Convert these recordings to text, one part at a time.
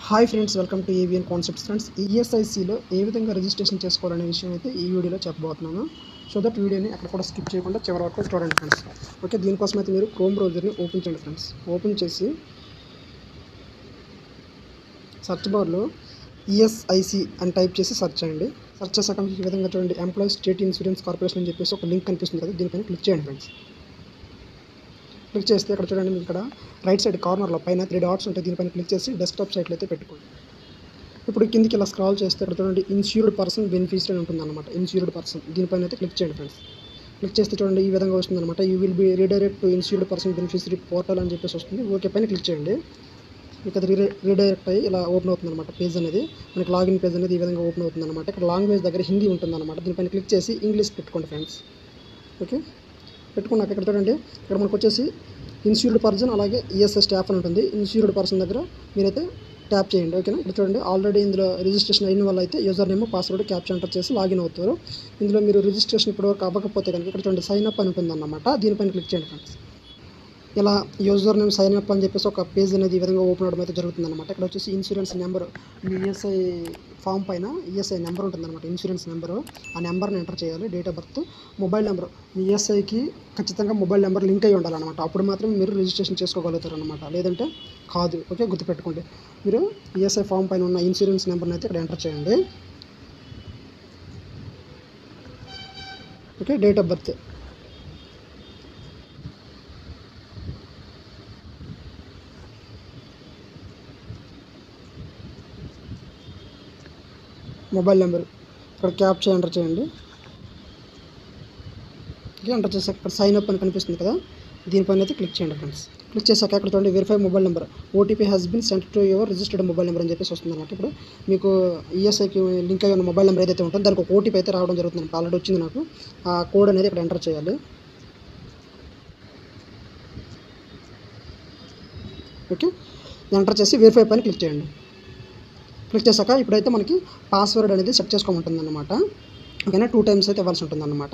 hi friends welcome to AVN concepts friends ఈఎస్ఐసిలో ఏ విధంగా రిజిస్ట్రేషన్ చేసుకోవాలనే విషయం అయితే ఈ వీడియోలో చెప్పబోతున్నాను సో దట్ వీడియోని అక్కడ కూడా స్కిప్ చేయకుండా చివరి వరకు చూడండి ఫ్రెండ్స్ ఓకే దీనికోసం అయితే మీరు క్రోమ్ బ్రౌజర్ని ఓపెన్ చేయండి ఫ్రెండ్స్ ఓపెన్ చేసి సెర్చ్ బార్లో ఈఎస్ఐసి అని టైప్ చేసి సెర్చ్ చేయండి సెర్చ్ చేశాక మీకు ఈ విధంగా చూడండి ఎంప్లాయీస్ స్టేట్ ఇన్సూరెన్స్ కార్పొరేషన్ అని చెప్పేసి ఒక లింక్ కనిపిస్తుంది కదా దీనిపైన క్లిక్ చేయండి ఫ్రెండ్స్ క్లిక్ చేస్తే ఇక్కడ చూడండి మీకు ఇక్కడ రైట్ సైడ్ కార్నర్లో పైన త్రీ డాట్స్ ఉంటాయి దీనిపైన క్లిక్ చేసి డెస్క్టాప్ సైట్లో అయితే పెట్టుకోండి ఇప్పుడు కిందికి ఇలా స్క్రాల్ చేస్తే ఇక్కడ చూడండి ఇన్సూర్డ్ పర్సన్ బెనిఫిషియరీ అని ఉంటుంది అనమాట ఇన్సూర్డ్ పర్సన్ దీనిపైన అయితే క్లిక్ చేయండి ఫ్రెండ్స్ క్లిక్ చేస్తే చూడండి ఈ విధంగా వస్తుంది అనమాట you will be redirect to insured person beneficiary portal అని చెప్పేసి వస్తుంది ఓకే పైన క్లిక్ చేయండి మీకు అది రీ రీడైరెక్ట్ అయ్యి ఇలా ఓపెన్ అవుతుంది అనమాట పేజ్ అనేది మనకి లాగిన్ పేజ్ అనేది ఈ విధంగా ఓపెన్ అవుతుంది అనమాట ఇక్కడ లాంగ్వేజ్ దగ్గర హిందీ ఉంటుంది అనమాట దీనిపైన క్లిక్ చేసి ఇంగ్లీష్ పెట్టుకోండి ఫ్రెండ్స్ ఓకే పెట్టుకున్నాక ఇక్కడ చూడండి ఇక్కడ మనకు వచ్చేసి ఇన్సూర్డ్ పర్సన్ అలాగే ఈఎస్ఐ స్టాఫ్ అని ఉంటుంది ఇన్సూర్డ్ పర్సన్ దగ్గర మీరైతే ట్యాప్ చేయండి ఓకేనా ఇక్కడ చూడండి ఆల్రెడీ ఇందులో రిజిస్ట్రేషన్ అయిన వాళ్ళు అయితే user name password captcha enter చేసి లాగిన్ అవుతారు ఇందులో మీరు రిజిస్ట్రేషన్ ఇప్పటివరకు అవ్వకపోతే కనుక ఇక్కడ చూడండి సైన్ అప్ అని ఉంటుంది అన్నమాట దీనిపైన క్లిక్ చేయండి ఫ్రెండ్స్ ఇలా యూజర్ నేమ్ సైన్ అప్ అని చెప్పేసి ఒక పేజ్ అనేది ఈ విధంగా ఓపెన్ అవడం అయితే జరుగుతుంది అనమాట ఇక్కడ వచ్చేసి ఇన్సూరెన్స్ నెంబర్ మీ ఈఎస్ఐ ఫామ్ పైన ఈఎస్ఐ నెంబర్ ఉంటుంది అనమాట ఇన్సూరెన్స్ నెంబరు ఆ నెంబర్ని ఎంటర్ చేయాలి date of birth mobile number మీ ఈఎస్ఐకి ఖచ్చితంగా మొబైల్ నెంబర్ లింక్ అయి ఉండాలన్నమాట అప్పుడు మాత్రం మీరు రిజిస్ట్రేషన్ చేసుకోగలుగుతారు అనమాట లేదంటే కాదు ఓకే గుర్తుపెట్టుకోండి మీరు ఈఎస్ఐ ఫామ్ పైన ఉన్న ఇన్సూరెన్స్ నెంబర్ని అయితే ఇక్కడ ఎంటర్ చేయండి okay date of birth mobile number ఇక్కడ క్యాప్చర్ ఎంటర్ చేయండి ఓకే ఎంటర్ చేసాక ఇక్కడ సైన్ అప్ అని కనిపిస్తుంది కదా దీనిపైన అయితే క్లిక్ చేయండి ఫ్రెండ్స్ క్లిక్ చేశాక అక్కడ చూడండి verify mobile number OTP has been sent to your registered mobile number అని చెప్పేసి వస్తుంది అనమాట ఇప్పుడు మీకు ఈఎస్ఐకి లింక్ అయ్యి ఉన్న మొబైల్ నెంబర్ ఏదైతే ఉంటుందో దానికి ఒక ఓటీపీ అయితే రావడం జరుగుతుంది ఆల్రెడీ వచ్చింది నాకు ఆ కోడ్ అనేది ఇక్కడ ఎంటర్ చేయాలి ఓకే ఎంటర్ చేసి వెరిఫై పైన క్లిక్ చేయండి క్లిక్ చేశాక ఇప్పుడైతే మనకి పాస్వర్డ్ అనేది సెట్ చేసుకోమంటుంది అనమాట ఓకేనా టూ టైమ్స్ అయితే ఇవ్వాల్సి ఉంటుంది అనమాట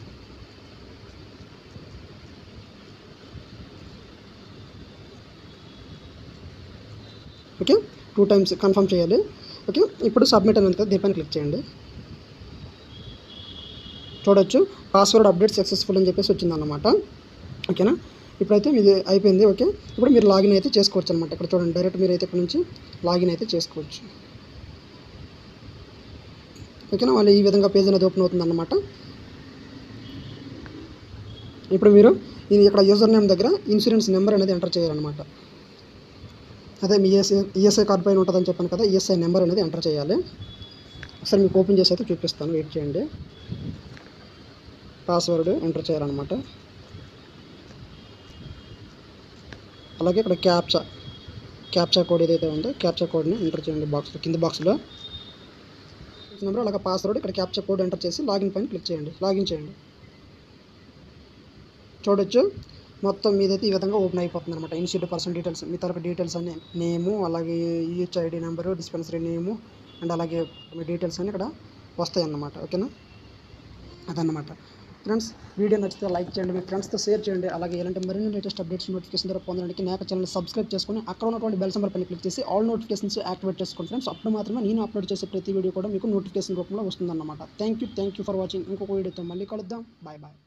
ఓకే టూ టైమ్స్ కన్ఫర్మ్ చేయాలి ఓకే ఇప్పుడు సబ్మిట్ అని ఉంటుంది దీనిపైన క్లిక్ చేయండి చూడొచ్చు పాస్వర్డ్ అప్డేట్ సక్సెస్ఫుల్ అని చెప్పేసి వచ్చిందన్నమాట ఓకేనా ఇప్పుడైతే మీది అయిపోయింది ఓకే ఇప్పుడు మీరు లాగిన్ అయితే చేసుకోవచ్చు అనమాట ఇక్కడ చూడండి డైరెక్ట్ మీరు అయితే ఇక్కడ నుంచి లాగిన్ అయితే చేసుకోవచ్చు ఓకేనా వాళ్ళు ఈ విధంగా పేజ్ అనేది ఓపెన్ అవుతుంది అన్నమాట ఇప్పుడు మీరు ఇది ఇక్కడ యూజర్ నేమ్ దగ్గర ఇన్సూరెన్స్ నెంబర్ అనేది ఎంటర్ చేయాలన్నమాట అదే మీ ఈఎస్ఐ ఈఎస్ఐ కార్డ్ పైన ఉంటుందని చెప్పాను కదా ఈఎస్ఐ నెంబర్ అనేది ఎంటర్ చేయాలి ఒకసారి మీకు ఓపెన్ చేసి అయితే చూపిస్తాను వెయిట్ చేయండి పాస్వర్డ్ ఎంటర్ చేయాలన్నమాట అలాగే ఇక్కడ క్యాప్చా క్యాప్చా కోడ్ ఏదైతే ఉందో క్యాప్చా కోడ్ని ఎంటర్ చేయండి బాక్స్లో కింద బాక్స్లో నెంబర్ అలాగే పాస్వర్డ్ ఇక్కడ క్యాప్చా కోడ్ ఎంటర్ చేసి లాగిన్ పైన క్లిక్ చేయండి లాగిన్ చేయండి చూడొచ్చు మొత్తం మీదైతే ఈ విధంగా ఓపెన్ అయిపోతుంది అనమాట ఇన్స్టిట్యూట్ పర్సన్ డీటెయిల్స్ మీ తరపు డీటెయిల్స్ అన్ని నేము అలాగే ఈహెచ్ ID number dispensary name and అలాగే మీ డీటెయిల్స్ అన్ని ఇక్కడ వస్తాయి అన్నమాట ఓకేనా అదన్నమాట ఫ్రెండ్స్ వీడియో నచ్చితే లైక్ చేయండి మీ ఫ్రెండ్స్తో షేర్ చేయండి అలాగే ఇలాంటి మరిన్ని లేటెస్ట్ అప్డేట్స్ నోటిఫికేషన్ ద్వారా పొందడానికి నాకు ఛానల్ సబ్స్క్రైబ్ చేసుకొని అక్కడ ఉన్నటువంటి బెల్ సింబల్ పైన క్లిక్ చేసి ఆల్ నోటిఫికేషన్స్ యాక్టివేట్ చేసుకోండి ఫ్రెండ్స్ అప్పుడు మాత్రమే నేను అప్లోడ్ చేసే ప్రతి వీడియో కూడా మీకు నోటిఫికేషన్ రూపంలో వస్తుందన్నమాట thank you thank you for watching ఇంకొక వీడియోతో మళ్ళీ కలుద్దాం బాయ్ బాయ్